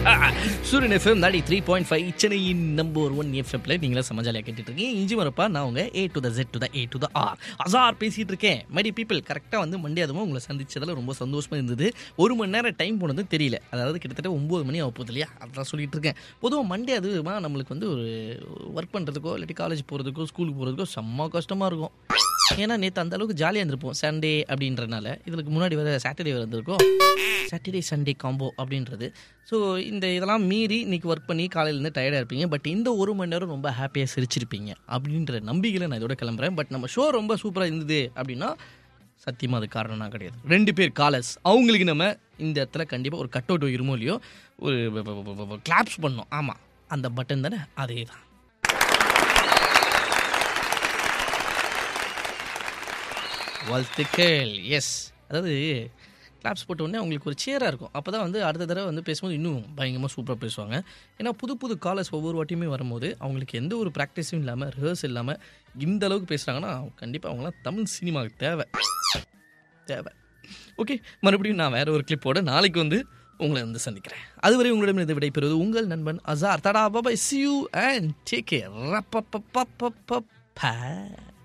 சூரியன் எஃப்எம் நாடி three point five சென்னையின் நம்பர் ஒன் எஃப்எம்ல நீங்களே சமாஜாலியாக கேட்டுட்டு இருக்கீங்க இஞ்சி வரப்பா நான் உங்க A to the Z to the A to the R Azar பேசிட்டு இருக்கேன் மைடி பீப்பிள் கரெக்டாக வந்து மண்டே அதுவும் உங்களை சந்திச்சதில் ரொம்ப சந்தோஷமா இருந்தது ஒரு மணி நேரம் டைம் போனது தெரியல அதாவது கிட்டத்தட்ட ஒம்பது மணி ஆக போகுது இல்லையா அதான் சொல்லிட்டு இருக்கேன் பொதுவாக மண்டே அதுமா நம்மளுக்கு வந்து ஒரு ஒர்க் பண்ணுறதுக்கோ இல்லாட்டி காலேஜ் போகிறதுக்கோ ஸ்கூலுக்கு போகிறதுக்கோ செம்ம கஷ்டமாக இருக்கும் ஏன்னா நேற்று அந்த அளவுக்கு ஜாலியாக இருந்திருப்போம் சண்டே அப்படின்றனால இதுக்கு முன்னாடி வர சாட்டர்டே வந்திருக்கோம் சாட்டர்டே சண்டே காம்போ அப்படின்றது ஸோ இந்த இதெல்லாம் மீறி இன்னைக்கு ஒர்க் பண்ணி காலையிலேருந்து டயர்டாக இருப்பீங்க பட் இந்த ஒரு மணி நேரம் ரொம்ப ஹாப்பியாக சிரிச்சிருப்பீங்க அப்படின்ற நம்பிக்கையில் நான் இதோட கிளம்புறேன் பட் நம்ம ஷோ ரொம்ப சூப்பராக இருந்தது அப்படின்னா சத்தியமாக அது காரணம்னா கிடையாது ரெண்டு பேர் காலர்ஸ் அவங்களுக்கு நம்ம இந்த இடத்துல கண்டிப்பாக ஒரு கட் அவுட் இருமோ இல்லையோ ஒரு கிளாப்ஸ் பண்ணோம் ஆமாம் அந்த பட்டன் தானே அதே தான் வாழ்த்துக்கள் எஸ் அதாவது கிளாப்ஸ் போட்ட உடனே அவங்களுக்கு ஒரு சேராக இருக்கும் அப்போ தான் வந்து அடுத்த தடவை வந்து பேசும்போது இன்னும் பயங்கரமாக சூப்பராக பேசுவாங்க ஏன்னா புது புது காலர்ஸ் ஒவ்வொரு வாட்டியுமே வரும்போது அவங்களுக்கு எந்த ஒரு ப்ராக்டிஸும் இல்லாமல் ரிஹர்ஸ் இல்லாமல் இந்த அளவுக்கு பேசுகிறாங்கன்னா கண்டிப்பாக அவங்களாம் தமிழ் சினிமாவுக்கு தேவை தேவை ஓகே மறுபடியும் நான் வேற ஒரு கிளிப்போட நாளைக்கு வந்து உங்களை வந்து சந்திக்கிறேன் அதுவரை உங்களிடம் இருந்து விடைபெறுவது உங்கள் நண்பன் அசார் தடா bye bye see you and take care